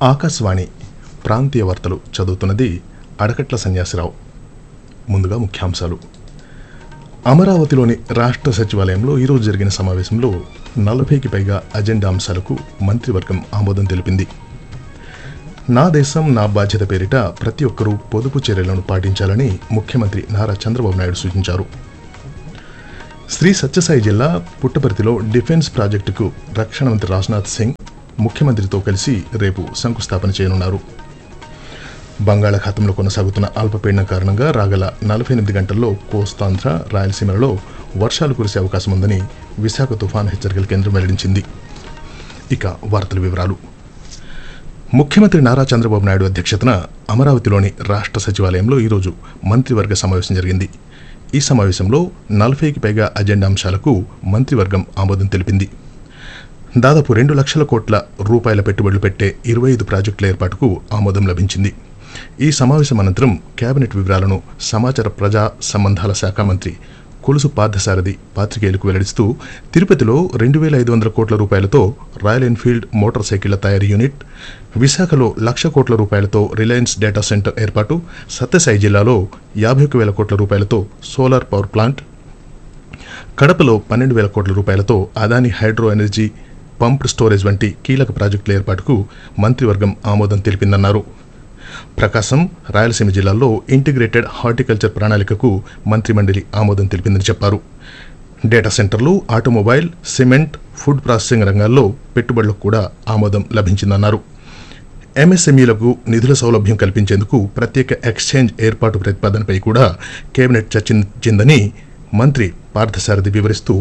ఆకాశవాణి ప్రాంతీయ వార్తలు చదువుతున్నది అడకట్ల సన్యాసిరావు ముందుగా ముఖ్యాంశాలు అమరావతిలోని రాష్ట్ర సచివాలయంలో ఈరోజు జరిగిన సమావేశంలో నలభైకి పైగా అజెండా అంశాలకు మంత్రివర్గం ఆమోదం తెలిపింది నా దేశం నా బాధ్యత పేరిట ప్రతి ఒక్కరూ పొదుపు చర్యలను పాటించాలని ముఖ్యమంత్రి నారా చంద్రబాబు నాయుడు సూచించారు శ్రీ సత్యసాయి జిల్లా పుట్టపర్తిలో డిఫెన్స్ ప్రాజెక్టుకు రక్షణ మంత్రి రాజ్నాథ్ సింగ్ ముఖ్యమంత్రితో కలిసి రేపు శంకుస్థాపన చేయనున్నారు బంగాళాఖాతంలో కొనసాగుతున్న అల్పపీడనం కారణంగా రాగల నలభై ఎనిమిది గంటల్లో కోస్తాంధ్ర రాయలసీమలలో వర్షాలు కురిసే అవకాశం ఉందని విశాఖ తుఫాన్ హెచ్చరికల కేంద్రం వెల్లడించింది ఇక వార్తల వివరాలు ముఖ్యమంత్రి నారా చంద్రబాబు నాయుడు అధ్యక్షతన అమరావతిలోని రాష్ట్ర సచివాలయంలో ఈరోజు మంత్రివర్గ సమావేశం జరిగింది ఈ సమావేశంలో నలభైకి పైగా అజెండా అంశాలకు మంత్రివర్గం ఆమోదం తెలిపింది దాదాపు రెండు లక్షల కోట్ల రూపాయల పెట్టుబడులు పెట్టే ఇరవై ఐదు ప్రాజెక్టుల ఏర్పాటుకు ఆమోదం లభించింది ఈ సమావేశం అనంతరం కేబినెట్ వివరాలను సమాచార ప్రజా సంబంధాల శాఖ మంత్రి కొలుసు పార్థసారథి పాత్రికేయులకు వెల్లడిస్తూ తిరుపతిలో రెండు వేల ఐదు వందల కోట్ల రూపాయలతో రాయల్ ఎన్ఫీల్డ్ మోటార్ సైకిళ్ల తయారీ యూనిట్ విశాఖలో లక్ష కోట్ల రూపాయలతో రిలయన్స్ డేటా సెంటర్ ఏర్పాటు సత్యసాయి జిల్లాలో యాభై ఒక వేల కోట్ల రూపాయలతో సోలార్ పవర్ ప్లాంట్ కడపలో పన్నెండు వేల కోట్ల రూపాయలతో Adani hydro energy pumped storage వంటి కీలక ప్రాజెక్టుల ఏర్పాటుకు మంత్రివర్గం ఆమోదం తెలిపిందన్నారు ప్రకాశం రాయలసీమ జిల్లాల్లో ఇంటిగ్రేటెడ్ హార్టికల్చర్ ప్రణాళికకు మంత్రిమండలి ఆమోదం తెలిపిందని చెప్పారు డేటా సెంటర్లు ఆటోమొబైల్ సిమెంట్ ఫుడ్ ప్రాసెసింగ్ రంగాల్లో పెట్టుబడులకు కూడా ఆమోదం లభించిందన్నారు ఎంఎస్ఎంఈలకు నిధుల సౌలభ్యం కల్పించేందుకు ప్రత్యేక ఎక్స్చేంజ్ ఏర్పాటు ప్రతిపాదనపై కూడా కేబినెట్ చర్చించిందని మంత్రి పార్థసారథి వివరిస్తూ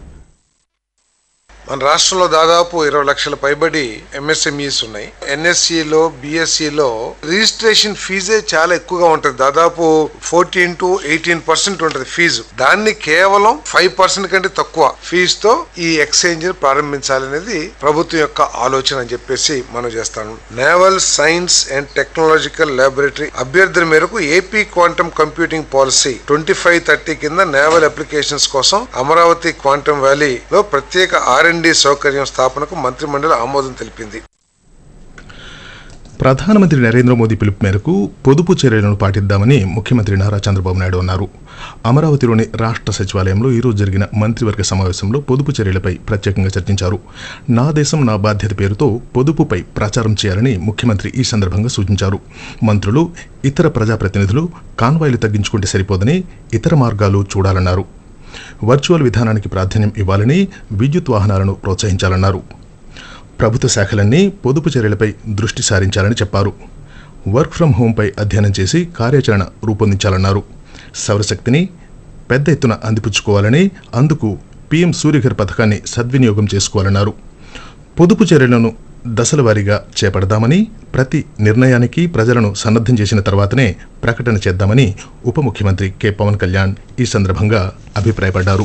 మన రాష్ట్రంలో దాదాపు ఇరవై లక్షల పైబడి ఎంఎస్ఎంఈస్ ఉన్నాయి ఎన్ఎస్సిలో బిఎస్సిలో రిజిస్ట్రేషన్ ఫీజే చాలా ఎక్కువగా ఉంటుంది దాదాపు ఫోర్టీన్ టు ఎయిటీన్ పర్సెంట్ ఉంటుంది ఫీజు దాన్ని కేవలం ఫైవ్ పర్సెంట్ కంటే తక్కువ ఫీజుతో ఈ ఎక్స్చేంజ్ ప్రారంభించాలనేది ప్రభుత్వం యొక్క ఆలోచన అని చెప్పేసి మనం చేస్తాను naval science and technological laboratory అభ్యర్థుల మేరకు AP quantum computing policy twenty five thirty కింద నేవల్ అప్లికేషన్స్ కోసం అమరావతి క్వాంటమ్ వ్యాలీలో ప్రత్యేక ఆర్ డి సౌకర్యం స్థాపనకు మంత్రిమండలి ఆమోదం తెలిపింది ప్రధానమంత్రి నరేంద్ర మోదీ పిలుపు మేరకు పొదుపు చర్యలను పాటిద్దామని ముఖ్యమంత్రి నారా చంద్రబాబు నాయుడు అన్నారు అమరావతిలోని రాష్ట్ర సచివాలయంలో ఈరోజు జరిగిన మంత్రివర్గ సమావేశంలో పొదుపు చర్యలపై ప్రత్యేకంగా చర్చించారు నా దేశం నా బాధ్యత పేరుతో పొదుపుపై ప్రచారం చేయాలని ముఖ్యమంత్రి ఈ సందర్భంగా సూచించారు మంత్రులు ఇతర ప్రజాప్రతినిధులు కాన్వాయిలు తగ్గించుకుంటే సరిపోదని ఇతర మార్గాలు చూడాలన్నారు వర్చువల్ విధానానికి ప్రాధాన్యం ఇవ్వాలని విద్యుత్ వాహనాలను ప్రోత్సహించాలన్నారు ప్రభుత్వ శాఖలన్నీ పొదుపు చర్యలపై దృష్టి సారించాలని చెప్పారు వర్క్ ఫ్రం హోంపై అధ్యయనం చేసి కార్యాచరణ రూపొందించాలన్నారు సౌరశక్తిని పెద్ద ఎత్తున అందిపుచ్చుకోవాలని అందుకు పీఎం సూర్యఘర్ పథకాన్ని సద్వినియోగం చేసుకోవాలన్నారు పొదుపు చర్యలను దశల వారీగా చేపడదామని ప్రతి నిర్ణయానికి ప్రజలను సన్నద్ధం చేసిన తర్వాతనే ప్రకటన చేద్దామని ఉప ముఖ్యమంత్రి కె పవన్ కళ్యాణ్ ఈ సందర్భంగా అభిప్రాయపడ్డారు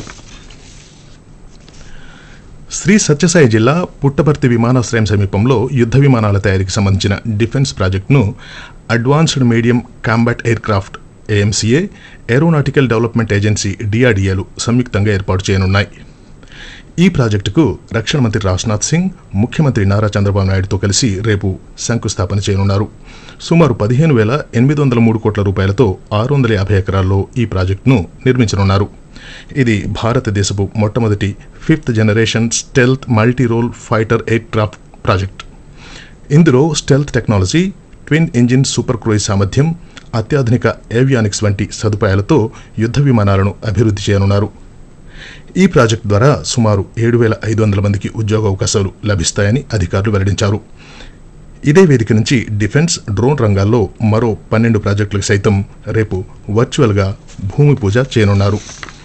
శ్రీ సత్యసాయి జిల్లా పుట్టపర్తి విమానాశ్రయం సమీపంలో యుద్ధ విమానాల తయారీకి సంబంధించిన డిఫెన్స్ ప్రాజెక్టును advanced medium combat aircraft AMCA aeronautical development agency డిఆర్డీఏలు సంయుక్తంగా ఏర్పాటు చేయనున్నాయి ఈ ప్రాజెక్టుకు రక్షణ మంత్రి రాజ్నాథ్ సింగ్ ముఖ్యమంత్రి నారా చంద్రబాబు నాయుడుతో కలిసి రేపు శంకుస్థాపన చేయనున్నారు సుమారు పదిహేను వేల ఎనిమిది వందల మూడు కోట్ల రూపాయలతో ఆరు వందల యాభై ఎకరాల్లో ఈ ప్రాజెక్టును నిర్మించనున్నారు ఇది భారతదేశపు మొట్టమొదటి fifth generation stealth multi role fighter aircraft project ఇందులో stealth technology twin engine super cruise సామర్థ్యం అత్యాధునిక ఏవియానిక్స్ వంటి సదుపాయాలతో యుద్ధ విమానాలను అభివృద్ధి చేయనున్నారు ఈ ప్రాజెక్టు ద్వారా సుమారు ఏడు వేల ఐదు వందల మందికి ఉద్యోగ అవకాశాలు లభిస్తాయని అధికారులు వెల్లడించారు ఇదే వేదిక నుంచి డిఫెన్స్ డ్రోన్ రంగాల్లో మరో పన్నెండు ప్రాజెక్టులకు సైతం రేపు వర్చువల్గా భూమి పూజ చేయనున్నారు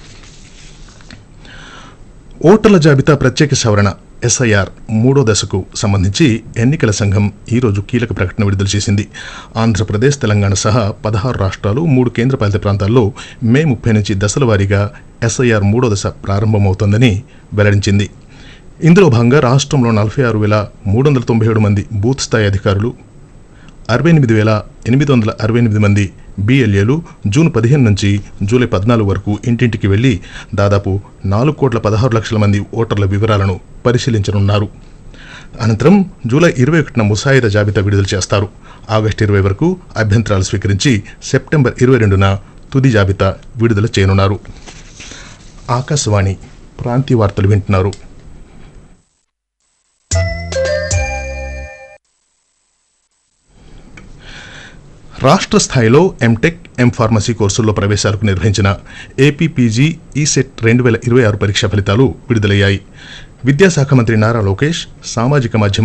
ఓటర్ల జాబితా ప్రత్యేక సవరణ ఎస్ఐఆర్ మూడో దశకు సంబంధించి ఎన్నికల సంఘం ఈరోజు కీలక ప్రకటన విడుదల చేసింది ఆంధ్రప్రదేశ్ తెలంగాణ సహా పదహారు రాష్ట్రాలు మూడు కేంద్రపాలిత ప్రాంతాల్లో మే ముప్పై నుంచి దశల వారీగా ఎస్ఐఆర్ మూడో దశ ప్రారంభమవుతోందని వెల్లడించింది ఇందులో భాగంగా రాష్ట్రంలో నలభై ఆరు వేల మూడు వందల తొంభై ఏడు మంది బూత్ స్థాయి అధికారులు అరవై ఎనిమిది వేల ఎనిమిది వందల అరవై ఎనిమిది మంది బిఎల్ఏలు జూన్ పదిహేను నుంచి జూలై పద్నాలుగు వరకు ఇంటింటికి వెళ్లి దాదాపు నాలుగు కోట్ల పదహారు లక్షల మంది ఓటర్ల వివరాలను పరిశీలించనున్నారు అనంతరం జూలై ఇరవై ఒకటిన ముసాయిదా జాబితా విడుదల చేస్తారు ఆగస్టు ఇరవై వరకు అభ్యంతరాలు స్వీకరించి సెప్టెంబర్ ఇరవై రెండున తుది జాబితా విడుదల చేయనున్నారు ఆకాశవాణి ప్రాంతీయ వార్తలు వింటున్నారు రాష్ట్ర స్థాయిలో ఎంటెక్ ఎం ఫార్మసీ కోర్సుల్లో ప్రవేశాలకు నిర్వహించిన ఏపీపీజీ ఈసెట్ రెండు వేల ఇరవై ఆరు పరీక్ష ఫలితాలు విడుదలయ్యాయి విద్యాశాఖ మంత్రి నారా లోకేష్ సామాజిక మాధ్యమం